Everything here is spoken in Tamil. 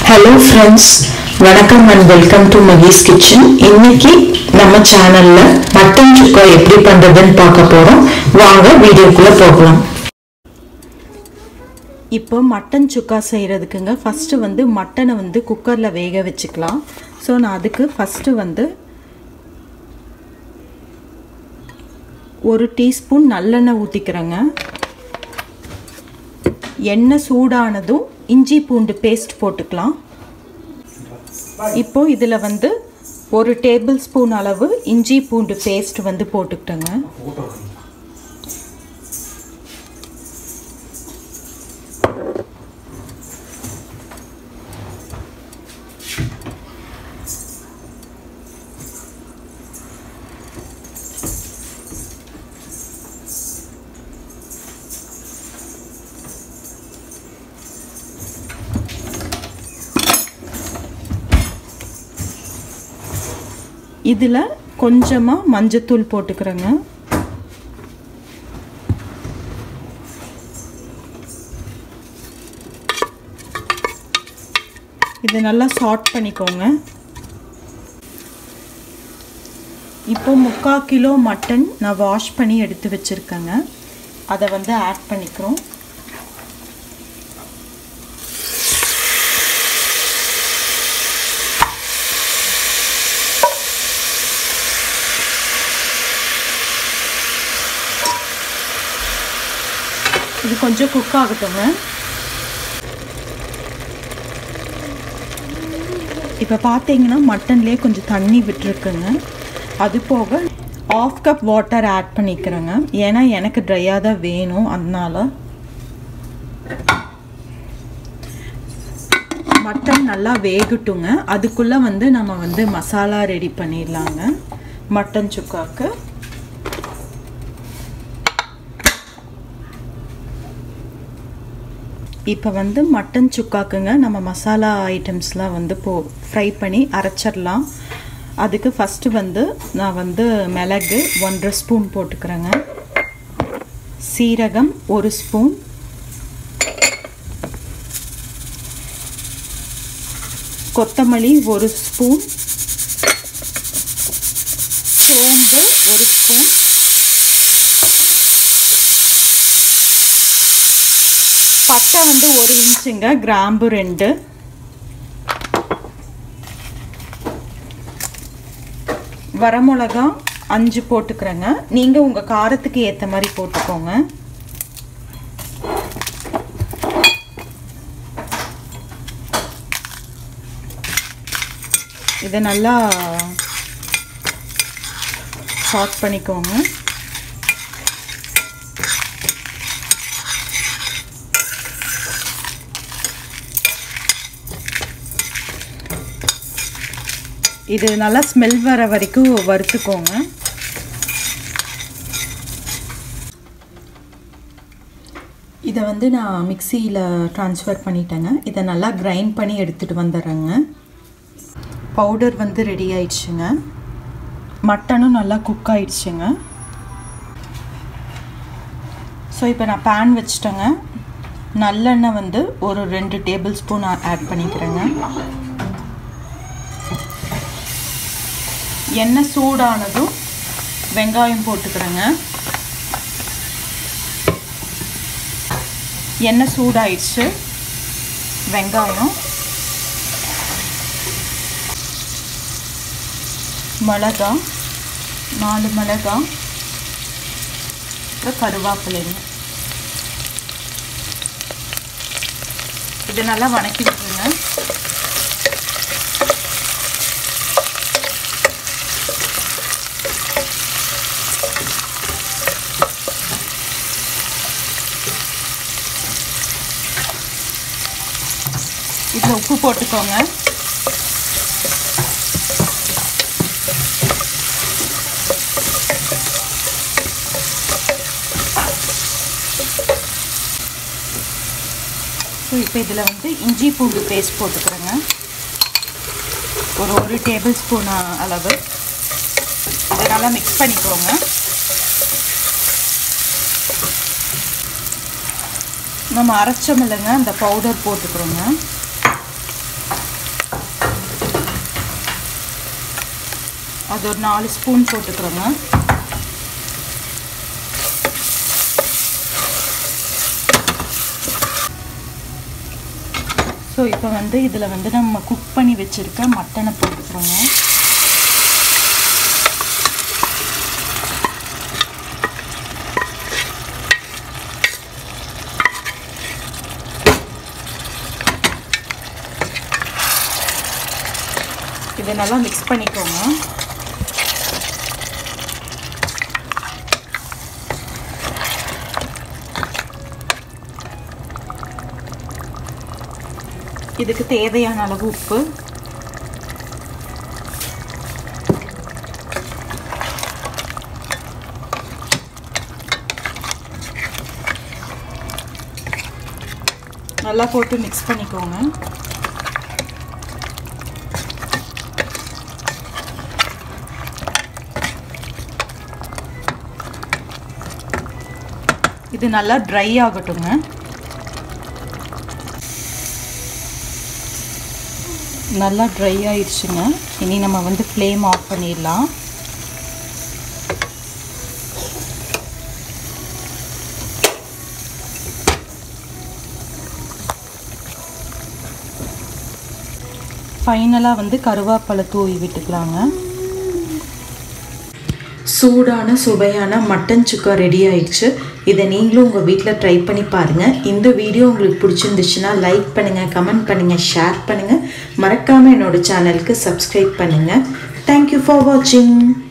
ஹலோ ஃப்ரெண்ட்ஸ் வணக்கம் and welcome to Mahesh kitchen இன்னைக்கு நம்ம சேனல்ல மட்டன் சுக்கா எப்படி பண்றதுன்னு பார்க்க போறோம் வாங்க வீடியோக்குள்ள போகலாம் இப்போ மட்டன் சுக்கா செய்கிறதுக்குங்க ஃபஸ்ட்டு வந்து மட்டனை வந்து குக்கரில் வேக வச்சுக்கலாம் ஸோ நான் அதுக்கு ஃபஸ்ட்டு வந்து ஒரு டீஸ்பூன் நல்லெண்ணெய் ஊற்றிக்கிறேங்க எண்ணெய் சூடானதும் இஞ்சி பூண்டு பேஸ்ட் போட்டுக்கலாம் இப்போ இதில் வந்து ஒரு டேபிள் ஸ்பூன் அளவு இஞ்சி பூண்டு பேஸ்ட் வந்து போட்டுக்கிட்டேங்க இதில் கொஞ்சமாக மஞ்சத்தூள் போட்டுக்கிறேங்க இது நல்லா சாட் பண்ணிக்கோங்க இப்போ முக்கால் கிலோ மட்டன் நான் வாஷ் பண்ணி எடுத்து வச்சுருக்கேங்க அதை வந்து ஆட் பண்ணிக்கிறோம் இது கொஞ்சம் குக் ஆகட்டுங்க இப்போ பார்த்தீங்கன்னா மட்டன்லேயே கொஞ்சம் தண்ணி விட்டுருக்குங்க அது போக ஆஃப் கப் வாட்டர் ஆட் பண்ணிக்கிறேங்க ஏன்னா எனக்கு ட்ரையாக தான் வேணும் அதனால மட்டன் நல்லா வேகட்டுங்க அதுக்குள்ளே வந்து நம்ம வந்து மசாலா ரெடி பண்ணிடலாங்க மட்டன் சுக்காக்கு இப்போ வந்து மட்டன் சுக்காக்குங்க நம்ம மசாலா ஐட்டம்ஸ்லாம் வந்து போ ஃப்ரை பண்ணி அரைச்சிடலாம் அதுக்கு ஃபஸ்ட்டு வந்து நான் வந்து மிளகு ஒன்றரை ஸ்பூன் போட்டுக்கிறேங்க சீரகம் ஒரு ஸ்பூன் கொத்தமல்லி ஒரு ஸ்பூன் சோம்பு ஒரு ஸ்பூன் பட்டை வந்து ஒரு இன்ச்சுங்க கிராம்பு ரெண்டு வரமிளகா அஞ்சு போட்டுக்கிறேங்க நீங்கள் உங்கள் காரத்துக்கு ஏற்ற மாதிரி போட்டுக்கோங்க இதை நல்லா சாட் பண்ணிக்கோங்க இது நல்லா ஸ்மெல் வர வரைக்கும் வறுத்துக்கோங்க இதை வந்து நான் மிக்சியில் ட்ரான்ஸ்ஃபர் பண்ணிட்டேங்க இதை நல்லா கிரைண்ட் பண்ணி எடுத்துகிட்டு வந்துடுறேங்க பவுடர் வந்து ரெடி ஆயிடுச்சுங்க மட்டனும் நல்லா குக் ஆயிடுச்சுங்க ஸோ இப்போ நான் பேன் வச்சுட்டேங்க நல்லெண்ணெய் வந்து ஒரு ரெண்டு டேபிள் ஸ்பூன் ஆட் பண்ணிக்கிறேங்க எண்ணெய் சூடானதும் வெங்காயம் போட்டுக்கிறேங்க எண்ணெய் சூடாயிடுச்சு வெங்காயம் மிளகா நாலு மிளகா அப்புறம் கருவேப்பிலைங்க இது நல்லா வணக்கி விட்டுருங்க இதில் உப்பு போட்டுக்கோங்க ஸோ இப்போ இதில் வந்து இஞ்சி பூண்டு பேஸ்ட் போட்டுக்கிறேங்க ஒரு ஒரு டேபிள் ஸ்பூன் அளவு இதை நல்லா மிக்ஸ் பண்ணிக்கோங்க நம்ம அரைச்சோம் இல்லைங்க அந்த பவுடர் போட்டுக்கிறோங்க அது ஒரு நாலு ஸ்பூன் போட்டுக்கிறோங்க ஸோ இப்போ வந்து இதில் வந்து நம்ம குக் பண்ணி வச்சுருக்க மட்டனை போட்டுக்கிறோங்க இதை நல்லா மிக்ஸ் பண்ணிக்கோங்க இதுக்கு தேவையான அளவு உப்பு நல்லா போட்டு மிக்ஸ் பண்ணிக்கோங்க இது நல்லா ட்ரை ஆகட்டுங்க நல்லா ட்ரை ஆயிடுச்சுங்க இனி நம்ம வந்து ஃப்ளேம் ஆஃப் பண்ணிடலாம் ஃபைனலாக வந்து கருவேப்பிலை தூவி விட்டுக்கலாங்க சூடான சுவையான மட்டன் சுக்கா ரெடி ஆயிடுச்சு இதை நீங்களும் உங்கள் வீட்டில் ட்ரை பண்ணி பாருங்கள் இந்த வீடியோ உங்களுக்கு பிடிச்சிருந்துச்சுன்னா லைக் பண்ணுங்கள் கமெண்ட் பண்ணுங்கள் ஷேர் பண்ணுங்கள் மறக்காமல் என்னோட சேனலுக்கு சப்ஸ்கிரைப் பண்ணுங்கள் தேங்க்யூ ஃபார் வாட்சிங்